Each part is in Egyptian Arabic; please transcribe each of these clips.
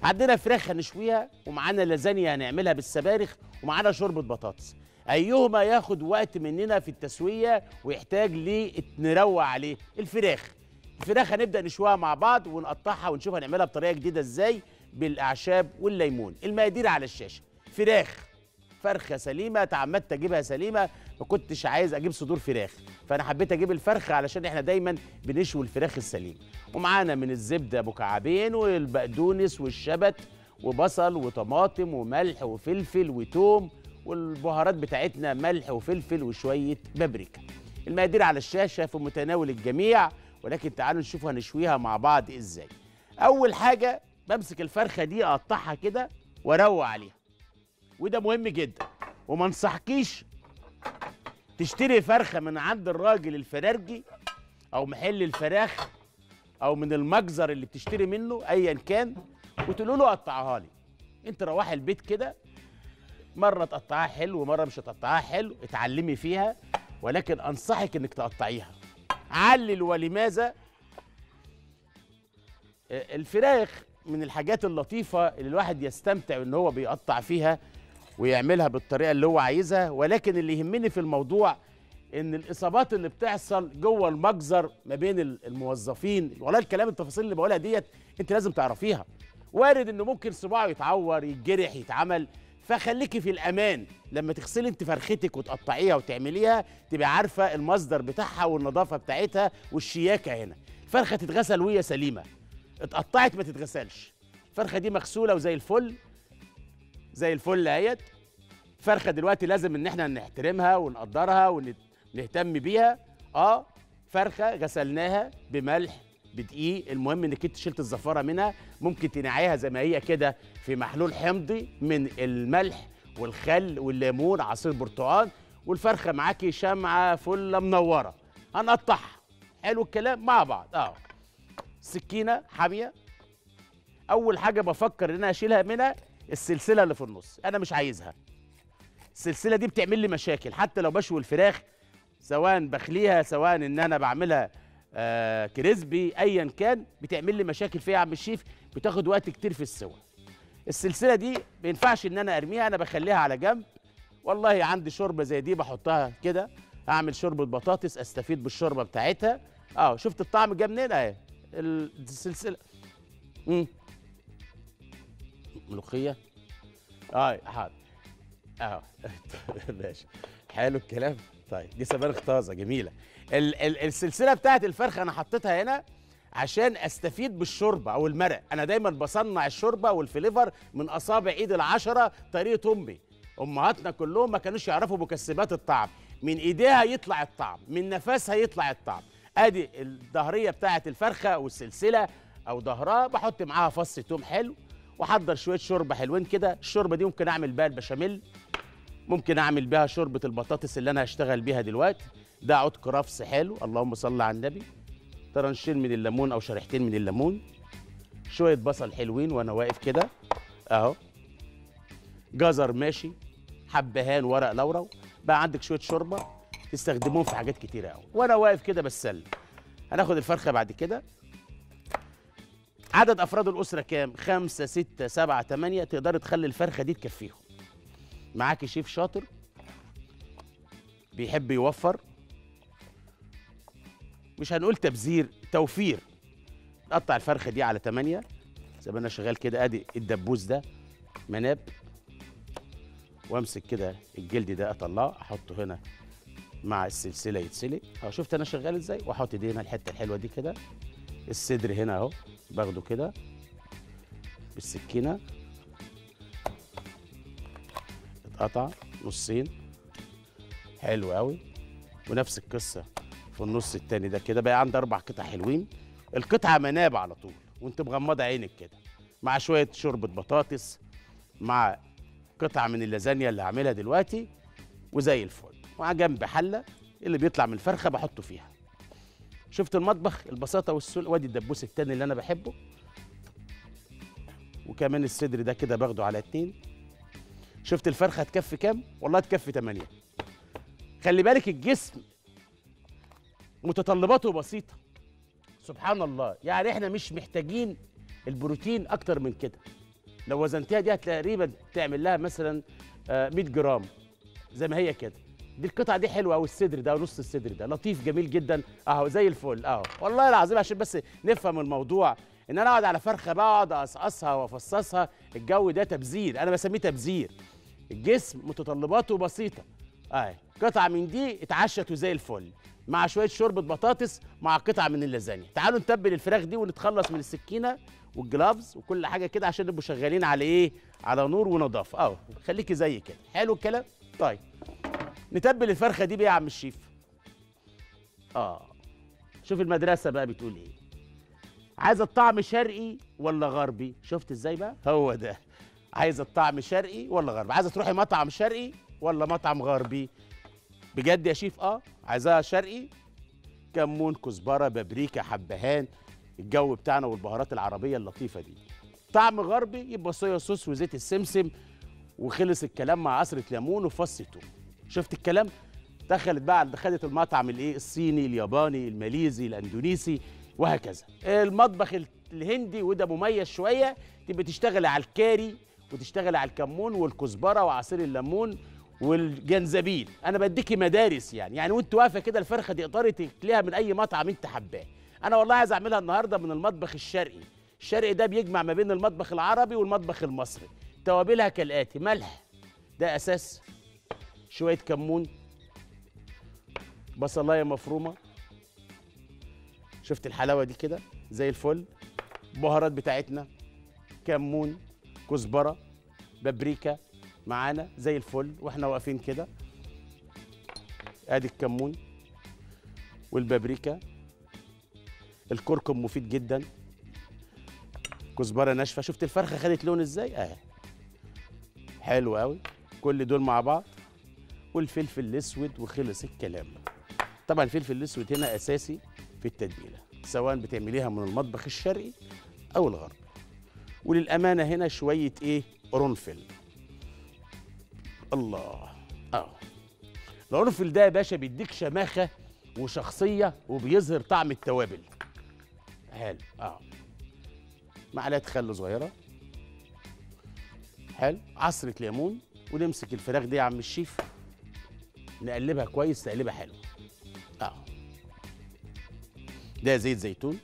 عندنا فراخ هنشويها ومعانا لازانيا هنعملها بالسبانخ ومعانا شوربه بطاطس ايهما ياخد وقت مننا في التسويه ويحتاج ليه نروق عليه الفراخ الفراخ هنبدا نشويها مع بعض ونقطعها ونشوف هنعملها بطريقه جديده ازاي بالاعشاب والليمون المقادير على الشاشه فراخ فرخه سليمه تعمدت اجيبها سليمه ما كنتش عايز اجيب صدور فراخ فانا حبيت اجيب الفرخه علشان احنا دايما بنشوي الفراخ السليم ومعانا من الزبده مكعبين والبقدونس والشبت وبصل وطماطم وملح وفلفل وتوم والبهارات بتاعتنا ملح وفلفل وشويه بابريكا المقادير على الشاشه في متناول الجميع ولكن تعالوا نشوف هنشويها مع بعض ازاي اول حاجه بمسك الفرخه دي اقطعها كده واروق عليها وده مهم جدا وما انصحكيش تشتري فرخه من عند الراجل الفرارجي او محل الفراخ او من المجزر اللي بتشتري منه ايا كان وتقول له قطعها لي انت روحي البيت كده مره تقطعها حلو ومره مش هتقطعها حلو اتعلمي فيها ولكن انصحك انك تقطعيها علل ولماذا آه، الفراخ من الحاجات اللطيفه اللي الواحد يستمتع ان هو بيقطع فيها ويعملها بالطريقه اللي هو عايزها ولكن اللي يهمني في الموضوع ان الاصابات اللي بتحصل جوه المجزر ما بين ال- الموظفين ولا الكلام التفاصيل اللي بقولها ديت انت لازم تعرفيها وارد انه ممكن صباعه يتعور يتجرح يتعمل فخليكي في الامان لما تغسلي انت فرختك وتقطعيها وتعمليها تبقى عارفه المصدر بتاعها والنظافه بتاعتها والشياكه هنا الفرخه تتغسل وهي سليمه اتقطعت ما تتغسلش الفرخه دي مغسوله وزي الفل زي الفل اهيت فرخه دلوقتي لازم ان احنا نحترمها ونقدرها ونهتم بيها اه فرخه غسلناها بملح بدقيق المهم انك انت شلت الزفاره منها ممكن تنقعيها زي ما هي كده في محلول حمضي من الملح والخل والليمون عصير برتقال والفرخه معاكي شمعه فله منوره هنقطعها حلو الكلام مع بعض اه سكينه حاميه اول حاجه بفكر ان انا اشيلها منها السلسله اللي في النص انا مش عايزها السلسله دي بتعمل لي مشاكل حتى لو بشوي الفراخ سواء بخليها سواء ان انا بعملها آه كريسبي ايا كان بتعمل لي مشاكل فيها يا عم الشيف بتاخد وقت كتير في السوى السلسله دي ما ينفعش ان انا ارميها انا بخليها على جنب والله عندي شوربه زي دي بحطها كده اعمل شوربه بطاطس استفيد بالشوربه بتاعتها اه شفت الطعم جه منين اهي السلسله امم ملوخيه اه حاضر اه ماشي حلو الكلام طيب دي سبانخ طازه جميله ال ال السلسله بتاعت الفرخه انا حطيتها هنا عشان استفيد بالشوربه او المرق انا دايما بصنع الشوربه والفليفر من اصابع ايد العشره طريقه امي امهاتنا كلهم ما كانوش يعرفوا مكسبات الطعم من ايديها يطلع الطعم من نفسها يطلع الطعم ادي الظهريه بتاعت الفرخه والسلسله او ظهرها بحط معاها فص توم حلو واحضر شويه شوربه حلوين كده الشوربه دي ممكن اعمل بيها البشاميل ممكن اعمل بيها شوربه البطاطس اللي انا هشتغل بيها دلوقتي ده عود كرفس حلو اللهم صل على النبي طرنشين من الليمون او شريحتين من الليمون شويه بصل حلوين وانا واقف كده اهو جزر ماشي حبهان ورق لورا بقى عندك شويه شوربه تستخدموهم في حاجات كتيره قوي وانا واقف كده بسلم هناخد الفرخه بعد كده عدد افراد الاسره كام خمسة ستة سبعة تمانية تقدر تخلي الفرخه دي تكفيهم معاكي شيف شاطر بيحب يوفر مش هنقول تبذير توفير نقطع الفرخه دي على تمانية زي ما انا شغال كده ادي الدبوس ده مناب وامسك كده الجلد ده اطلعه احطه هنا مع السلسله يتسلق اهو شفت انا شغال ازاي واحط دي هنا الحته الحلوه دي كده الصدر هنا اهو باخده كده بالسكينه اتقطع نصين حلو قوي ونفس القصه في النص التاني ده كده بقى عندي اربع قطع حلوين القطعه مناب على طول وانت مغمضه عينك كده مع شويه شوربه بطاطس مع قطعه من اللازانيا اللي هعملها دلوقتي وزي الفل ومع جنب حله اللي بيطلع من الفرخه بحطه فيها شفت المطبخ البساطه والسهوله وادي الدبوس التاني اللي انا بحبه وكمان الصدر ده كده باخده على اتنين شفت الفرخه تكفي كام والله تكفي تمانية خلي بالك الجسم متطلباته بسيطه سبحان الله يعني احنا مش محتاجين البروتين اكتر من كده لو وزنتها دي تقريبا تعمل لها مثلا آه، 100 جرام زي ما هي كده دي القطعه دي حلوه قوي الصدر ده ونص الصدر ده لطيف جميل جدا اهو زي الفل اهو والله العظيم عشان بس نفهم الموضوع ان انا اقعد على فرخه بقعد اقصقصها وافصصها الجو ده تبذير انا بسميه تبذير الجسم متطلباته بسيطه اهي قطعه من دي اتعشت وزي الفل مع شويه شوربه بطاطس مع قطعه من اللازانيا تعالوا نتبل الفراخ دي ونتخلص من السكينه والجلافز وكل حاجه كده عشان نبقوا شغالين على ايه على نور ونظافه اهو خليكي زي كده حلو الكلام طيب نتبل الفرخه دي بيه يا عم الشيف اه شوف المدرسه بقى بتقول ايه عايزه الطعم شرقي ولا غربي شفت ازاي بقى هو ده عايزه الطعم شرقي ولا غربي عايزه تروحي مطعم شرقي ولا مطعم غربي بجد يا شيف اه عايزاها شرقي كمون كزبره بابريكا حبهان الجو بتاعنا والبهارات العربيه اللطيفه دي طعم غربي يبقى صويا صوص وزيت السمسم وخلص الكلام مع عصره ليمون وفص توم شفت الكلام دخلت بقى دخلت المطعم الايه الصيني الياباني الماليزي الاندونيسي وهكذا المطبخ ال- الهندي وده مميز شويه تبقى تشتغل على الكاري وتشتغل على الكمون والكزبره وعصير الليمون والجنزبيل انا بديكي مدارس يعني يعني وانت واقفه كده الفرخه دي اقدري تاكليها من اي مطعم انت حباه انا والله عايز اعملها النهارده من المطبخ الشرقي الشرقي ده بيجمع ما بين المطبخ العربي والمطبخ المصري توابلها كالاتي ملح ده اساس شويه كمون بصلايه مفرومه شفت الحلاوه دي كده زي الفل بهارات بتاعتنا كمون كزبره بابريكا معانا زي الفل واحنا واقفين كده ادي الكمون والبابريكا الكركم مفيد جدا كزبره ناشفه شفت الفرخه خدت لون ازاي اهي حلو قوي كل دول مع بعض والفلفل الاسود وخلص الكلام طبعا الفلفل الاسود هنا اساسي في التتبيله سواء بتعمليها من المطبخ الشرقي او الغربي وللامانه هنا شويه ايه قرنفل الله اه القرنفل ده يا باشا بيديك شماخه وشخصيه وبيظهر طعم التوابل حلو اه معلقه خل صغيره حلو عصره ليمون ونمسك الفراخ دي يا عم الشيف نقلبها كويس تقلبها حلو اه ده زيت زيتون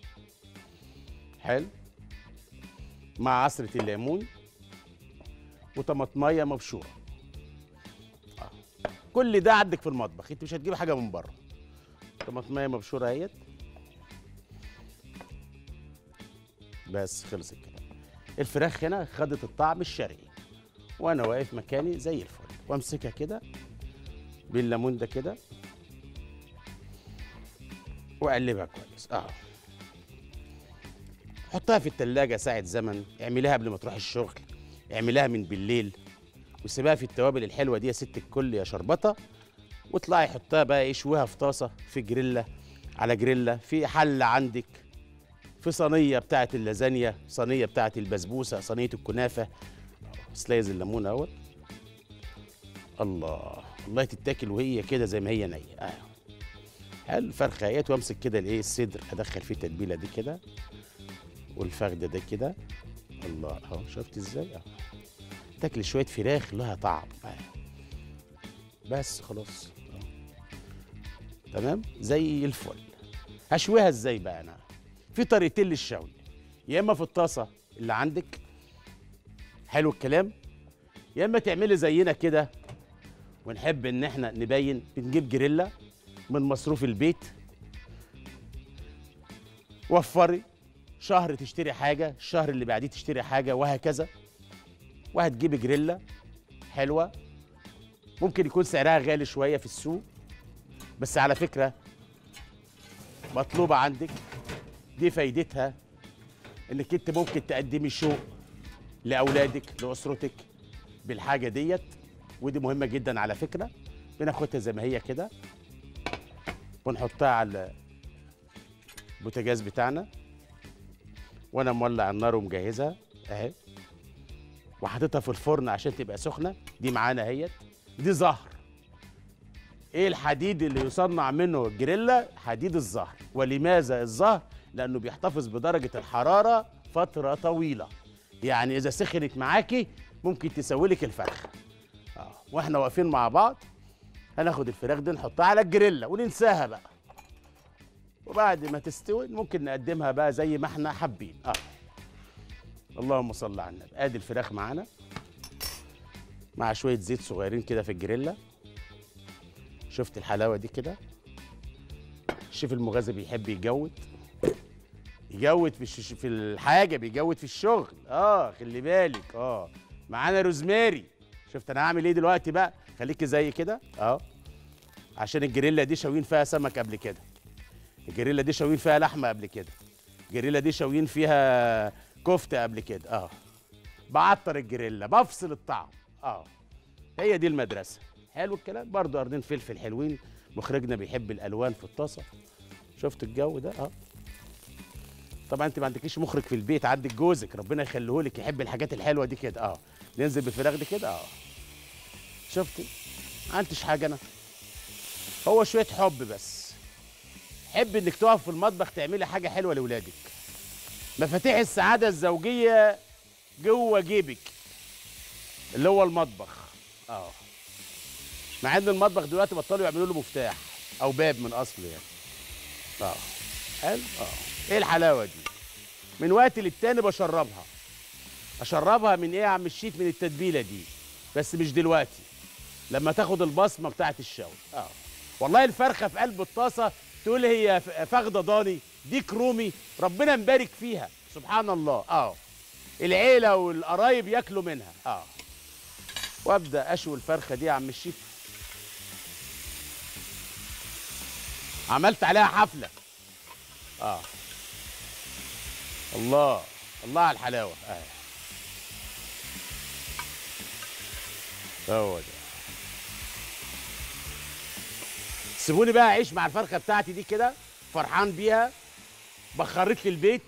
حلو مع عصرة الليمون وطماطمايه مبشوره آه. كل ده عندك في المطبخ انت مش هتجيب حاجه من بره طماطمايه مبشوره اهيت بس خلص الكلام الفراخ هنا خدت الطعم الشرقي وانا واقف مكاني زي الفل وامسكها كده بالليمون ده كده واقلبها كويس اه حطها في التلاجة ساعة زمن اعمليها قبل ما تروح الشغل اعمليها من بالليل وسيبها في التوابل الحلوة دي يا ست الكل يا شربطة واطلعي حطها بقى اشويها في طاسة في جريلا على جريلا في حلة عندك في صينية بتاعة اللازانيا صينية بتاعة البسبوسة صينية الكنافة سلايز الليمون اهوت الله الله تتاكل وهي كده زي ما هي نية آه. حلو الفرخه اهيت وامسك كده الايه الصدر ادخل فيه التتبيله دي كده والفخده ده كده الله اهو شفت ازاي اهو تاكل شويه فراخ لها طعم آه. بس خلاص أهو. تمام زي الفل هشويها ازاي بقى انا في طريقتين للشوي يا اما في الطاسه اللي عندك حلو الكلام يا اما تعملي زينا كده ونحب ان احنا نبين بنجيب جريلا من مصروف البيت وفري شهر تشتري حاجة الشهر اللي بعديه تشتري حاجة وهكذا وهتجيبي جريلا حلوة ممكن يكون سعرها غالي شوية في السوق بس على فكرة مطلوبة عندك دي فايدتها انك انت ممكن تقدمي شوق لاولادك لاسرتك بالحاجه ديت ودي مهمه جدا على فكره بناخدها زي ما هي كده ونحطها على البوتاجاز بتاعنا وانا مولع النار ومجهزها اهي وحاططها في الفرن عشان تبقى سخنه دي معانا اهيت دي زهر ايه الحديد اللي يصنع منه الجريلا حديد الزهر ولماذا الزهر لانه بيحتفظ بدرجه الحراره فتره طويله يعني اذا سخنت معاكي ممكن تسوي لك الفرخه اه واحنا واقفين مع بعض هناخد الفراخ دي نحطها على الجريلا وننساها بقى وبعد ما تستوي ممكن نقدمها بقى زي ما احنا حابين اه اللهم صل على النبي ادي الفراخ معانا مع شويه زيت صغيرين كده في الجريلا شفت الحلاوه دي كده الشيف المغازي بيحب يجود يجود في الش... في الحاجه بيجود في الشغل اه خلي بالك اه معانا روزماري شفت انا هعمل ايه دلوقتي بقى خليكي زي كده اه عشان الجريلا دي شاويين فيها سمك قبل كده الجريلا دي شاويين فيها لحمه قبل كده الجريلا دي شاويين فيها كفته قبل كده اه بعطر الجريلا بفصل الطعم اه هي دي المدرسه حلو الكلام برضو قرنين فلفل حلوين مخرجنا بيحب الالوان في الطاسه شفت الجو ده اه طبعا انت ما عندكيش مخرج في البيت عندك جوزك ربنا يخليه لك يحب الحاجات الحلوه دي كده اه ننزل بالفراخ دي كده اه شفتي ما عنديش حاجه انا هو شويه حب بس حب انك تقف في المطبخ تعملي حاجه حلوه لاولادك مفاتيح السعاده الزوجيه جوه جيبك اللي هو المطبخ اه مع ان المطبخ دلوقتي بطلوا يعملوا له مفتاح او باب من اصله يعني اه حلو اه ايه الحلاوه دي من وقت للتاني بشربها اشربها من ايه يا عم الشيف من التتبيله دي بس مش دلوقتي لما تاخد البصمه بتاعه الشوي اه والله الفرخه في قلب الطاسه تقول هي ف- فخده ضاني ديك رومي ربنا مبارك فيها سبحان الله اه العيله والقرايب ياكلوا منها اه وابدا اشوي الفرخه دي يا عم الشيف عملت عليها حفله اه الله الله على الحلاوه اه هو ده سيبوني بقى اعيش مع الفرخه بتاعتي دي كده فرحان بيها بخرت لي البيت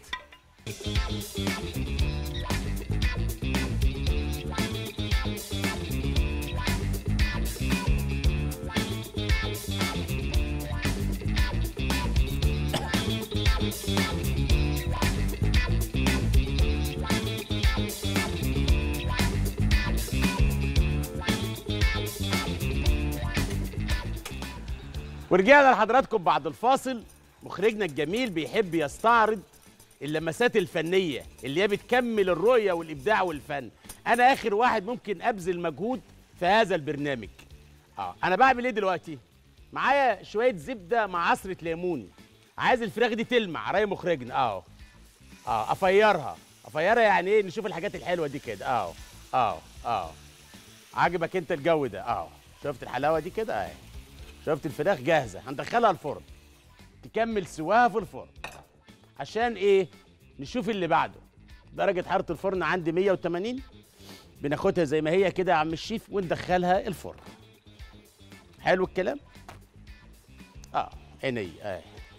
ورجعنا لحضراتكم بعد الفاصل مخرجنا الجميل بيحب يستعرض اللمسات الفنيه اللي هي بتكمل الرؤيه والابداع والفن انا اخر واحد ممكن ابذل مجهود في هذا البرنامج اه انا بعمل ايه دلوقتي معايا شويه زبده مع عصره ليمون عايز الفراخ دي تلمع راي مخرجنا اه اه افيرها افيرها يعني ايه نشوف الحاجات الحلوه دي كده اه اه اه عاجبك انت الجو ده اه شفت الحلاوه دي كده اهي شفت الفراخ جاهزه هندخلها الفرن تكمل سواها في الفرن عشان ايه نشوف اللي بعده درجه حراره الفرن عندي 180 بناخدها زي ما هي كده يا عم الشيف وندخلها الفرن حلو الكلام اه عيني اه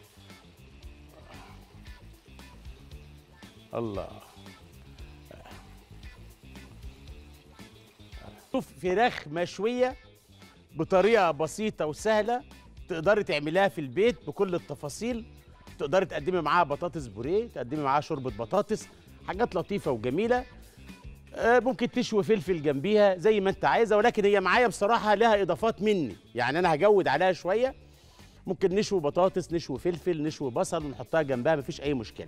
الله شوف فراخ مشويه بطريقه بسيطه وسهله تقدري تعمليها في البيت بكل التفاصيل تقدري تقدمي معاها بطاطس بوريه تقدمي معاها شوربه بطاطس حاجات لطيفه وجميله آه، ممكن تشوي فلفل جنبيها زي ما انت عايزه ولكن هي معايا بصراحه لها اضافات مني يعني انا هجود عليها شويه ممكن نشوي بطاطس نشوي فلفل نشوي بصل ونحطها جنبها مفيش اي مشكله